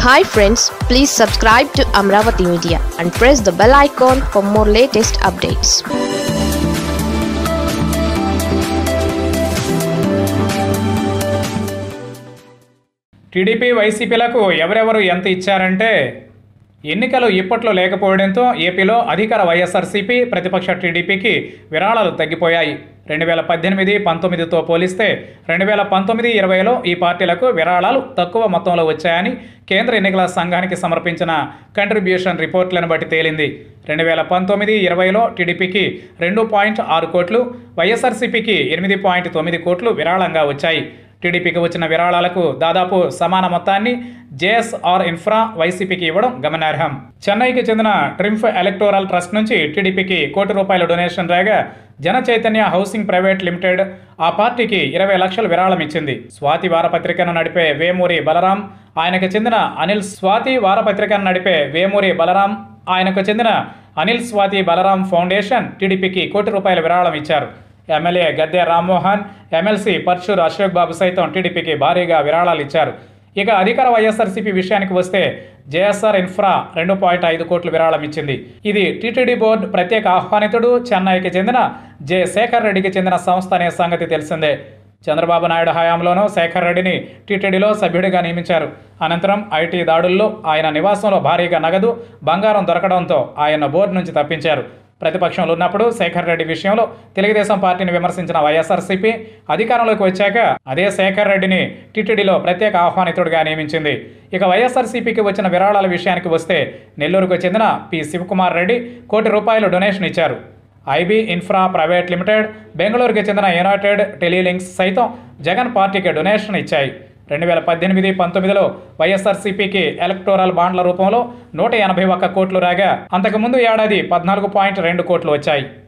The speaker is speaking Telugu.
hi friends please subscribe to Amaravati media and press the bell icon for more latest updates TDP వైసీపీలకు ఎవరెవరు ఎంత ఇచ్చారంటే ఎన్నికలు ఇప్పట్లో లేకపోవడంతో ఏపీలో అధికార వైఎస్ఆర్సీపీ ప్రతిపక్ష టీడీపీకి విరాళాలు తగ్గిపోయాయి రెండు వేల పద్దెనిమిది పంతొమ్మిదితో పోలిస్తే రెండు వేల పంతొమ్మిది ఇరవైలో ఈ పార్టీలకు విరాళాలు తక్కువ మొత్తంలో వచ్చాయని కేంద్ర ఎన్నికల సంఘానికి సమర్పించిన కంట్రిబ్యూషన్ రిపోర్ట్లను బట్టి తేలింది రెండు వేల పంతొమ్మిది ఇరవైలో టీడీపీకి రెండు పాయింట్ ఆరు కోట్లు వైఎస్ఆర్సీపీకి ఎనిమిది పాయింట్ తొమ్మిది కోట్లు విరాళంగా వచ్చాయి టీడీపీకి వచ్చిన విరాళాలకు దాదాపు సమాన మొత్తాన్ని జేఎస్ఆర్ ఇన్ఫ్రా వైసీపీకి ఇవ్వడం గమనార్హం చెన్నైకి చెందిన ట్రింఫ్ ఎలక్టోరల్ ట్రస్ట్ నుంచి టీడీపీకి కోటి రూపాయల డొనేషన్ రాగా జన చైతన్య హౌసింగ్ ప్రైవేట్ లిమిటెడ్ ఆ పార్టీకి ఇరవై లక్షల విరాళం ఇచ్చింది స్వాతి వారపత్రికను నడిపే వేమూరి బలరాం ఆయనకు చెందిన అనిల్ స్వాతి వారపత్రికను నడిపే వేమూరి బలరాం ఆయనకు చెందిన అనిల్ స్వాతి బలరాం ఫౌండేషన్ టీడీపీకి కోటి రూపాయల విరాళం ఇచ్చారు ఎమ్మెల్యే గద్దె రామ్మోహన్ ఎమ్మెల్సీ పర్చూర్ అశోక్ బాబు సైతం టీడీపీకి భారీగా విరాళాలు ఇచ్చారు ఇక అధికార వైఎస్ఆర్సీపీ విషయానికి వస్తే జేఎస్ఆర్ ఇన్ఫ్రా రెండు పాయింట్ ఐదు కోట్ల విరాళం ఇచ్చింది ఇది టీటీడీ బోర్డు ప్రత్యేక ఆహ్వానితుడు చెన్నైకి చెందిన జె శేఖర్ రెడ్డికి చెందిన సంస్థ అనే సంగతి తెలిసిందే చంద్రబాబు నాయుడు హయాంలోనూ శేఖర్ రెడ్డిని టీటీడీలో సభ్యుడిగా నియమించారు అనంతరం ఐటీ దాడుల్లో ఆయన నివాసంలో భారీగా నగదు బంగారం దొరకడంతో ఆయన బోర్డు నుంచి తప్పించారు ప్రతిపక్షంలో ఉన్నప్పుడు శేఖర్ రెడ్డి విషయంలో తెలుగుదేశం పార్టీని విమర్శించిన వైఎస్ఆర్సీపీ అధికారంలోకి వచ్చాక అదే శేఖర్ రెడ్డిని టీటీడీలో ప్రత్యేక ఆహ్వానితుడిగా నియమించింది ఇక వైఎస్ఆర్సీపీకి వచ్చిన విరాళాల విషయానికి వస్తే నెల్లూరుకు చెందిన పి శివకుమార్ రెడ్డి కోటి రూపాయలు డొనేషన్ ఇచ్చారు ఐబీ ఇన్ఫ్రా ప్రైవేట్ లిమిటెడ్ బెంగళూరుకి చెందిన యునైటెడ్ టెలిలింక్స్ సైతం జగన్ పార్టీకి డొనేషన్ ఇచ్చాయి రెండు వేల పద్దెనిమిది పంతొమ్మిదిలో వైఎస్ఆర్సీపీకి ఎలక్టోరల్ బాండ్ల రూపంలో నూట ఎనభై ఒక్క కోట్లు రాగా అంతకుముందు ఏడాది పద్నాలుగు పాయింట్ రెండు కోట్లు వచ్చాయి